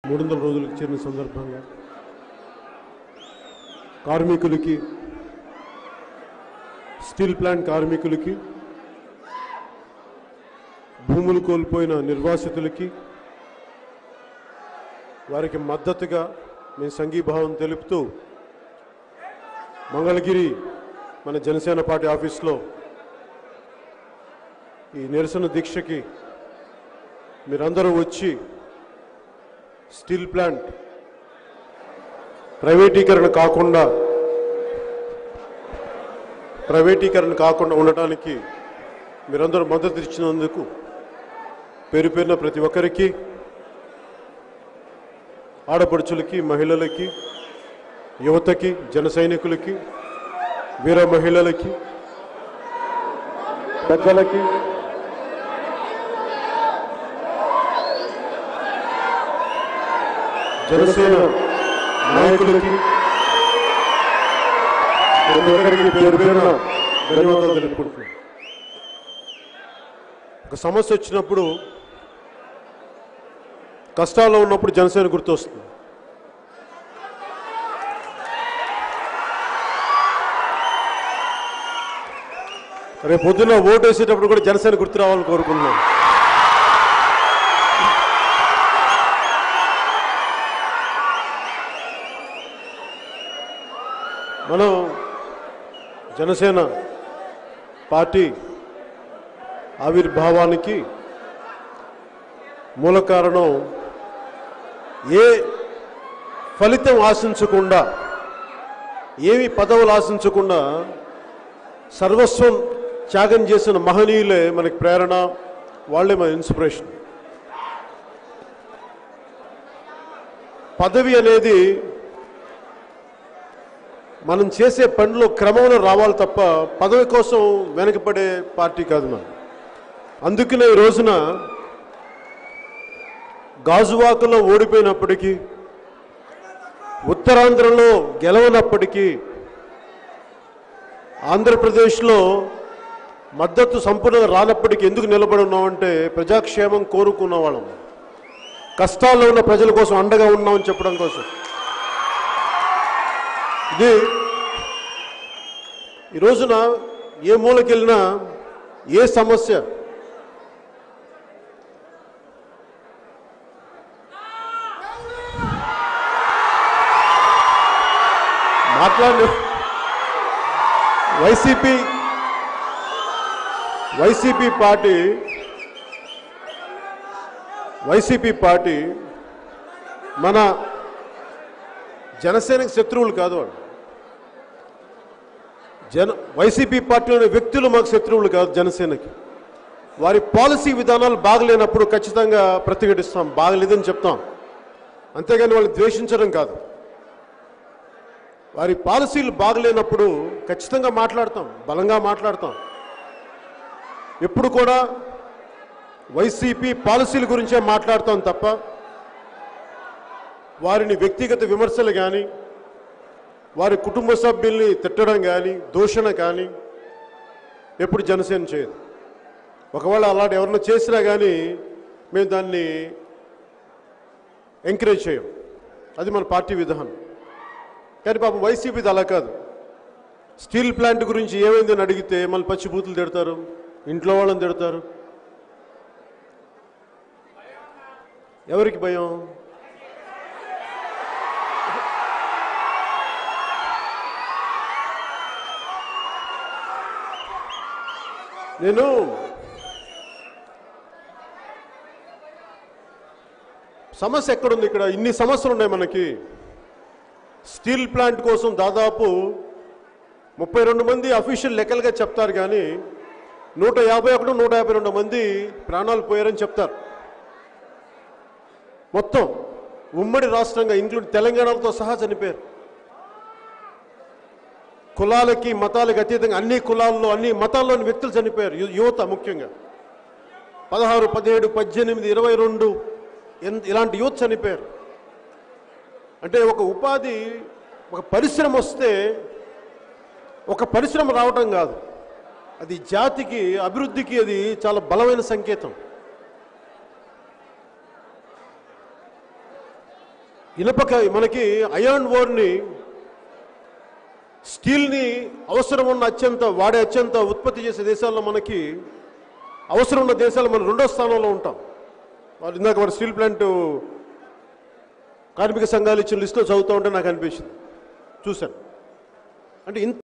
మూడు వందల రోజులకు చేరిన సందర్భంగా కార్మికులకి స్టీల్ ప్లాంట్ కార్మికులకి భూములు కోల్పోయిన నిర్వాసితులకి వారికి మద్దతుగా మేము సంఘీభావం తెలుపుతూ మంగళగిరి మన జనసేన పార్టీ ఆఫీస్లో ఈ నిరసన దీక్షకి మీరందరూ వచ్చి స్టీల్ ప్లాంట్ ప్రైవేటీకరణ కాకుండా ప్రైవేటీకరణ కాకుండా ఉండటానికి మీరందరూ మద్దతు ఇచ్చినందుకు పేరు పేరున ప్రతి ఒక్కరికి ఆడపడుచులకి మహిళలకి యువతకి జన సైనికులకి వీర మహిళలకి పెద్దలకి జనసేన నాయకులకి ప్రతి ఒక్కరికి పేరు పేరున ధన్యవాదాలు తెలుపుకుంటున్నాను ఒక సమస్య వచ్చినప్పుడు కష్టాల్లో ఉన్నప్పుడు జనసేన గుర్తొస్తుంది రేపు పొద్దున్న ఓటు వేసేటప్పుడు కూడా జనసేన గుర్తు రావాలని కోరుకుంటున్నాను మనం జనసేన పార్టీ ఆవిర్భావానికి మూల కారణం ఏ ఫలితం ఆశించకుండా ఏమి పదవులు ఆశించకుండా సర్వస్వం త్యాగం చేసిన మహనీయులే మనకి ప్రేరణ వాళ్ళే మన ఇన్స్పిరేషన్ పదవి అనేది మనం చేసే పనిలో క్రమంలో రావాలి తప్ప పదవి కోసం వెనకపడే పార్టీ కాదు మనం అందుకనే ఈ రోజున గాజువాకలో ఓడిపోయినప్పటికీ ఉత్తరాంధ్రలో గెలవనప్పటికీ ఆంధ్రప్రదేశ్లో మద్దతు సంపూర్ణంగా రానప్పటికీ ఎందుకు నిలబడి ఉన్నామంటే ప్రజాక్షేమం కోరుకున్న వాళ్ళం కష్టాల్లో ఉన్న ప్రజల కోసం అండగా ఉన్నామని చెప్పడం కోసం ఇది ఈ రోజున ఏ మూలకెళ్ళినా ఏ సమస్య మాట్లాడి YCP YCP party YCP party మన జనసేనకి శత్రువులు కాదు వాళ్ళు జన వైసీపీ పార్టీలోని వ్యక్తులు మాకు శత్రువులు కాదు జనసేనకి వారి పాలసీ విధానాలు బాగలేనప్పుడు ఖచ్చితంగా ప్రతిఘటిస్తాం బాగలేదని చెప్తాం అంతేగాని వాళ్ళు ద్వేషించడం కాదు వారి పాలసీలు బాగలేనప్పుడు ఖచ్చితంగా మాట్లాడతాం బలంగా మాట్లాడతాం ఎప్పుడు కూడా వైసీపీ పాలసీల గురించే మాట్లాడతాం తప్ప వారిని వ్యక్తిగత విమర్శలు కానీ వారి కుటుంబ సభ్యుల్ని తిట్టడం కానీ దూషణ కానీ ఎప్పుడు జనసేన చేయదు ఒకవేళ అలాంటి ఎవరన్నా చేసినా కానీ మేము దాన్ని ఎంకరేజ్ చేయం అది మన పార్టీ విధానం కానీ పాపం వైసీపీది అలా కాదు స్టీల్ ప్లాంట్ గురించి ఏమైందని అడిగితే మళ్ళీ పచ్చిబూతులు తిడతారు ఇంట్లో వాళ్ళని తిడతారు ఎవరికి భయం నేను సమస్య ఎక్కడుంది ఇక్కడ ఇన్ని సమస్యలు ఉన్నాయి మనకి స్టీల్ ప్లాంట్ కోసం దాదాపు ముప్పై రెండు మంది అఫీషియల్ లెక్కలుగా చెప్తారు కానీ నూట యాభై ఒకటి నూట యాభై రెండు మంది ప్రాణాలు పోయారని చెప్తారు మొత్తం ఉమ్మడి రాష్ట్రంగా ఇంక్లూడ్ తెలంగాణతో సహా చనిపోయారు కులాలకి మతాలకి అతీతంగా అన్ని కులాల్లో అన్ని మతాల్లోని వ్యక్తులు చనిపోయారు యు- యువత ముఖ్యంగా పదహారు పదిహేడు పద్దెనిమిది ఇరవై రెండు ఎన్- ఇలాంటి యువత చనిపోయారు అంటే ఒక ఉపాధి ఒక పరిశ్రమ వస్తే ఒక పరిశ్రమ రావటం కాదు అది జాతికి అభివృద్ధికి అది చాలా బలమైన సంకేతం ఇనుపక మనకి అయాన్ ఓర్ని స్టీల్ని అవసరం ఉన్న అత్యంత వాడే అత్యంత ఉత్పత్తి చేసే దేశాల్లో మనకి అవసరం ఉన్న దేశాలు మనం రెండో స్థానంలో ఉంటాం వాళ్ళు ఇందాక మన స్టీల్ ప్లాంట్ కార్మిక సంఘాలు ఇచ్చిన లిస్టులో చదువుతూ ఉంటే నాకు అనిపించింది చూశాను అంటే ఇంత